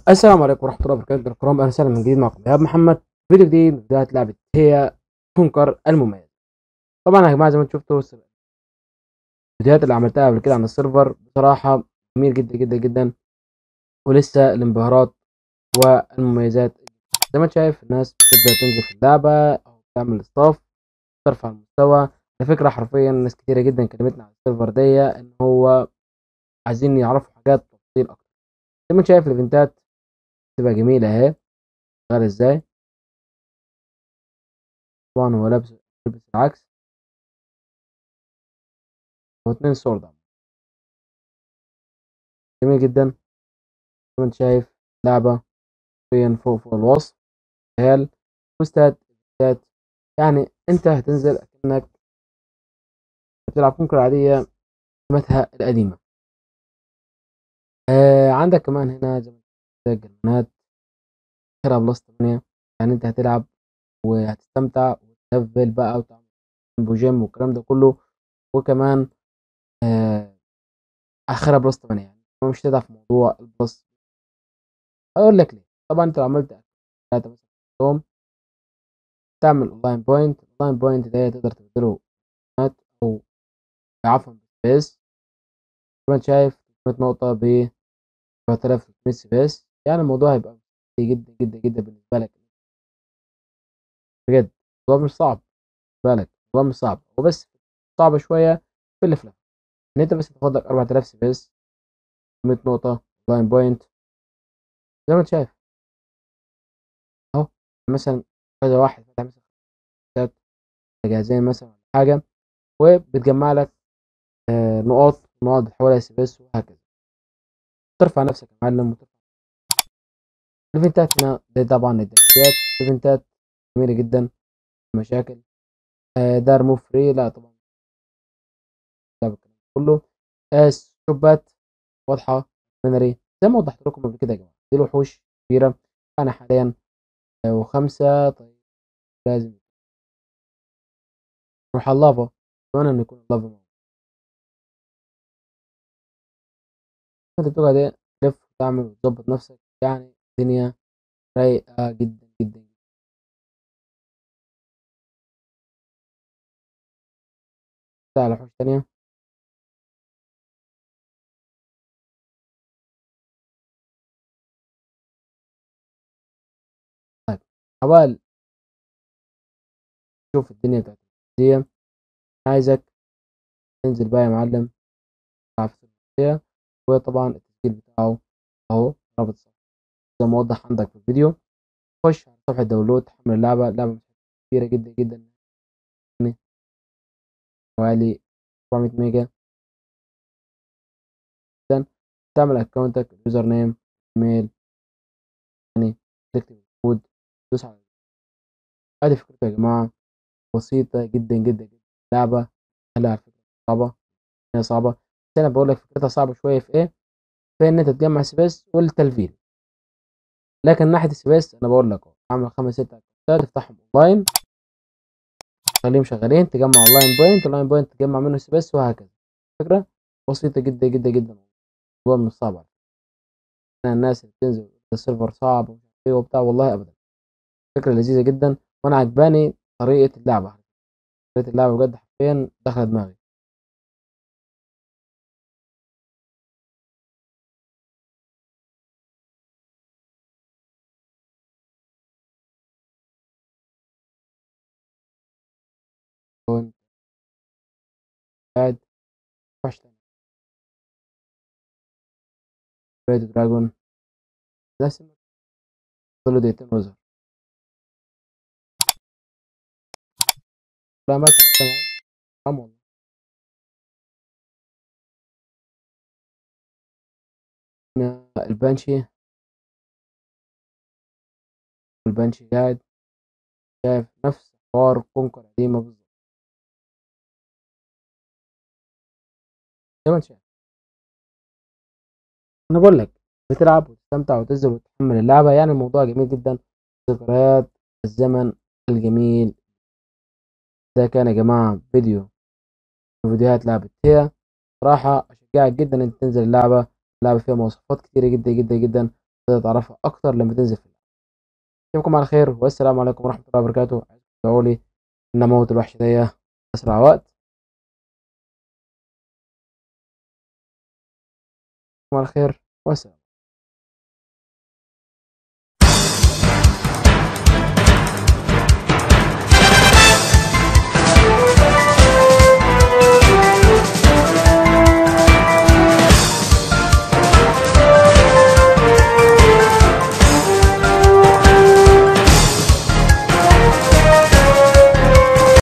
السلام عليكم ورحمة الله وبركاته الكرام أهلا وسهلا من جديد معكم إيهاب محمد فيديو جديد من فيديوهات لعبة هي كونكر المميز طبعا يا جماعة زي ما انتم شفتوا الفيديوهات اللي عملتها قبل كده عن السيرفر بصراحة جميل جدا جدا جدا ولسه الانبهارات والمميزات زي ما انت شايف الناس بتبدأ تنزل في اللعبة أو تعمل ستاف ترفع المستوى على فكرة حرفيا ناس كتيرة جدا كلمتنا عن السيرفر دي إن هو عايزين يعرفوا حاجات تفاصيل أكتر زي ما انت شايف الايفنتات تبقى جميلة اهي شغال ازاي طبعا هو لابس لابس العكس هو اتنين سورد جميل جدا زي ما انت شايف لعبة حرفيا فوق فوق الوصف خيال بوستات بوستات يعني انت هتنزل اكنك بتلعب كونكر عادية قيمتها القديمة آه عندك كمان هنا زي ما الجنات اخرها بلس 8 يعني انت هتلعب وهتستمتع وتلفل بقى وتعمل جيم والكلام ده كله وكمان آه اخرها بلس 8 يعني مش تدع في موضوع البلس اقول لك ليه طبعا انت لو عملت ثلاثة مثلا في اليوم تعمل اونلاين بوينت اونلاين بوينت ده تقدر تبدله او عفوا سبيس زي ما انت شايف 300 نقطة ب 4300 سبيس يعني الموضوع هيبقى جدا جدا جدا بالنسبة لك بجد الموضوع مش صعب بالك الموضوع مش صعب هو بس صعب شوية في اللي في ان انت بس تاخد لك 4000 سبيس 100 نقطة لاين بوينت زي ما انت شايف اهو مثلا كذا واحد فتح مثلا جهازين مثلا ولا حاجة وبتجمع لك آه نقاط نقاط بتحولها سبيس وهكذا ترفع نفسك يا معلم وترفع الايفنتات هنا دي طبعا الدرجات ايفنتات جميلة جدا مشاكل آه دار مو فري لا طبعا كله آه شوبات واضحة منري زي ما وضحت لكم قبل كده يا جماعة دي الوحوش كبيرة أنا حاليا آه وخمسة طيب لازم نروح على اللافا أتمنى إنه يكون اللافا موجود أنت بتقعد تلف وتعمل وتظبط نفسك يعني الدنيا رايقة جدا جدا على وحوش تانية طيب عبال شوف الدنيا بتاعت دي عايزك تنزل بقى يا معلم في وطبعا التسجيل بتاعه اهو رابط صح زي ما وضح عندك في الفيديو خش على صفحة داونلود تحمل اللعبة اللعبة كبيرة جدا جدا يعني حوالي 400 ميجا جدا تعمل اكونتك اليوزر نيم ايميل يعني تكتب الكود تدوس على ادي فكرتها يا جماعة بسيطة جدا جدا جدا لعبة خليها على فكرة صعبة هي صعبة بس انا بقول لك فكرتها صعبة شوية في ايه في ان انت تجمع سبيس والتلفيل لكن ناحيه السبيس انا بقول لك اعمل خمس ست اكونتات تفتحهم اونلاين تخليهم شغالين تجمع اونلاين بوينت اونلاين بوينت تجمع منه سبيس وهكذا فكره بسيطه جدا جدا جدا الموضوع مش صعب الناس اللي بتنزل السيرفر صعب وبتاع والله ابدا فكره لذيذه جدا وانا عجباني طريقه اللعبه طريقه اللعبه بجد حرفيا داخله دماغي كنت قاعد وحش تاني ريد دراجون ده سمك له دقيقتين وظهر لا ما كان حرام والله البانشي البانشي قاعد شايف نفس حوار كونكر قديمة بالظبط زي ما انت شايف انا بقول لك بتلعب وتستمتع وتنزل وتحمل اللعبه يعني الموضوع جميل جدا ذكريات الزمن الجميل ده كان يا جماعه فيديو فيديوهات لعبه هي صراحه اشجعك جدا ان تنزل اللعبه اللعبه فيها مواصفات كتيره جدا جدا جدا تقدر تعرفها أكتر لما تنزل في اللعبة أشوفكم على خير والسلام عليكم ورحمة الله وبركاته ادعوا لي إن أموت الوحش دي أسرع وقت على خير والسلام